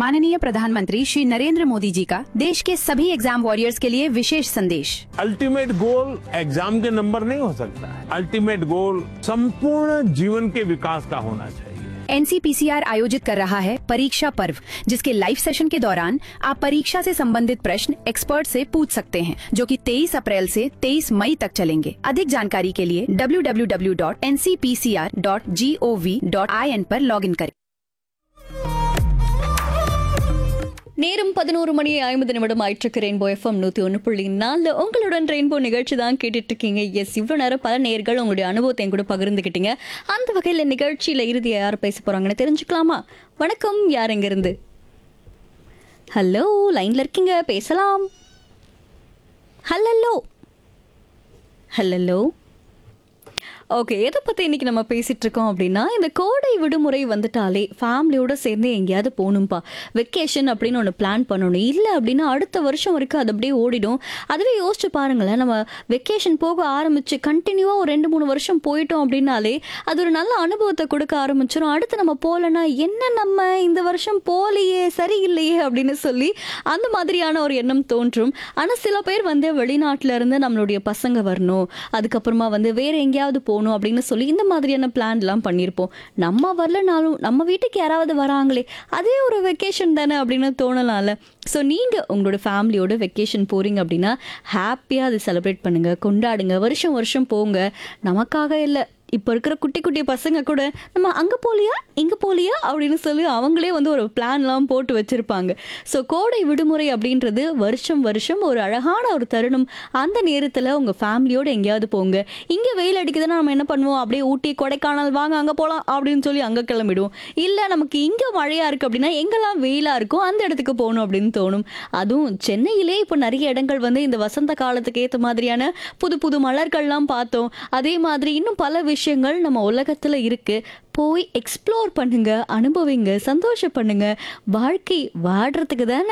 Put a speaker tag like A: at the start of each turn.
A: माननीय प्रधानमंत्री श्री नरेंद्र मोदी जी का देश के सभी एग्जाम वॉरियर्स के लिए विशेष संदेश
B: अल्टीमेट गोल एग्जाम के नंबर नहीं हो सकता है अल्टीमेट गोल संपूर्ण जीवन के विकास का होना चाहिए
A: एनसीपीसीआर आयोजित कर रहा है परीक्षा पर्व जिसके लाइव सेशन के दौरान आप परीक्षा से संबंधित प्रश्न एक्सपर्ट से पूछ सकते हैं जो कि 23 अप्रैल से 23 मई तक चलेंगे अधिक जानकारी के लिए www.ncpcr.gov.in पर लॉगिन करें
C: நேரம் பதினோரு மணி ஐம்பது நிமிடம் ஆயிட்டு ரெயின்போ எஃப்எம் நூத்தி ஒன்று புள்ளி நாலு உங்களுடன் ரெயின்போ நிகழ்ச்சி தான் கேட்டுட்டு இருக்கீங்க எஸ் இவ்வளோ நேரம் பல நேர்கள் உங்களுடைய அனுபவத்தை என் கூட பகிர்ந்துக்கிட்டீங்க அந்த வகையில் நிகழ்ச்சியில இறுதியா யார் பேச போறாங்கன்னு தெரிஞ்சுக்கலாமா வணக்கம் யார் எங்க இருந்து ஹலோ லைன்ல இருக்கீங்க பேசலாம் ஹலோ ஹலோ ஓகே எதை பற்றி இன்னைக்கு நம்ம பேசிட்டு இருக்கோம் அப்படின்னா இந்த கோடை விடுமுறை வந்துட்டாலே ஃபேமிலியோட சேர்ந்து எங்கேயாவது போகணும்ப்பா வெக்கேஷன் அப்படின்னு ஒன்று பிளான் பண்ணணும் இல்லை அப்படின்னா அடுத்த வருஷம் வரைக்கும் அது அப்படியே ஓடிடும் அதுவே யோசிச்சு பாருங்களேன் நம்ம வெக்கேஷன் போக ஆரம்பிச்சு கண்டினியூவாக ஒரு ரெண்டு மூணு வருஷம் போயிட்டோம் அப்படின்னாலே அது ஒரு நல்ல அனுபவத்தை கொடுக்க ஆரம்பிச்சிடும் அடுத்து நம்ம போகலன்னா என்ன நம்ம இந்த வருஷம் போகலையே சரியில்லையே அப்படின்னு சொல்லி அந்த மாதிரியான ஒரு எண்ணம் தோன்றும் ஆனால் சில பேர் வந்து வெளிநாட்டுல இருந்து நம்மளுடைய பசங்க வரணும் அதுக்கப்புறமா வந்து வேற எங்கேயாவது போகணும் அப்படின்னு சொல்லி இந்த மாதிரியான பிளான்லாம் பண்ணியிருப்போம் நம்ம வரலனாலும் நம்ம வீட்டுக்கு யாராவது வராங்களே அதே ஒரு வெக்கேஷன் தானே அப்படின்னு தோணலாம்ல ஸோ நீங்கள் உங்களோட ஃபேமிலியோட வெக்கேஷன் போகிறீங்க அப்படின்னா ஹாப்பியாக அதை செலிப்ரேட் பண்ணுங்கள் கொண்டாடுங்க வருஷம் வருஷம் போங்க நமக்காக இல்லை இப்போ இருக்கிற குட்டி குட்டி பசங்க கூட நம்ம அங்கே போலியா இங்கே போலியா அப்படின்னு சொல்லி அவங்களே வந்து ஒரு பிளான்லாம் போட்டு வச்சுருப்பாங்க ஸோ கோடை விடுமுறை அப்படின்றது வருஷம் வருஷம் ஒரு அழகான ஒரு தருணம் அந்த நேரத்தில் உங்கள் ஃபேமிலியோடு எங்கேயாவது போங்க இங்கே வெயில் அடிக்குதுன்னா நம்ம என்ன பண்ணுவோம் அப்படியே ஊட்டி கொடைக்கானல் வாங்க அங்கே போகலாம் அப்படின்னு சொல்லி அங்கே கிளம்பிடுவோம் இல்லை நமக்கு இங்கே மழையாக இருக்குது அப்படின்னா எங்கெல்லாம் வெயிலாக இருக்கோ அந்த இடத்துக்கு போகணும் அப்படின்னு தோணும் அதுவும் சென்னையிலே இப்போ நிறைய இடங்கள் வந்து இந்த வசந்த காலத்துக்கு ஏற்ற மாதிரியான புது புது மலர்கள்லாம் பார்த்தோம் அதே மாதிரி இன்னும் பல விஷயங்கள் நம்ம உலகத்தில் இருக்கு போய் எக்ஸ்ப்ளோர் பண்ணுங்க அனுபவிங்க சந்தோஷம் பண்ணுங்க வாழ்க்கை வாடுறதுக்கு தானே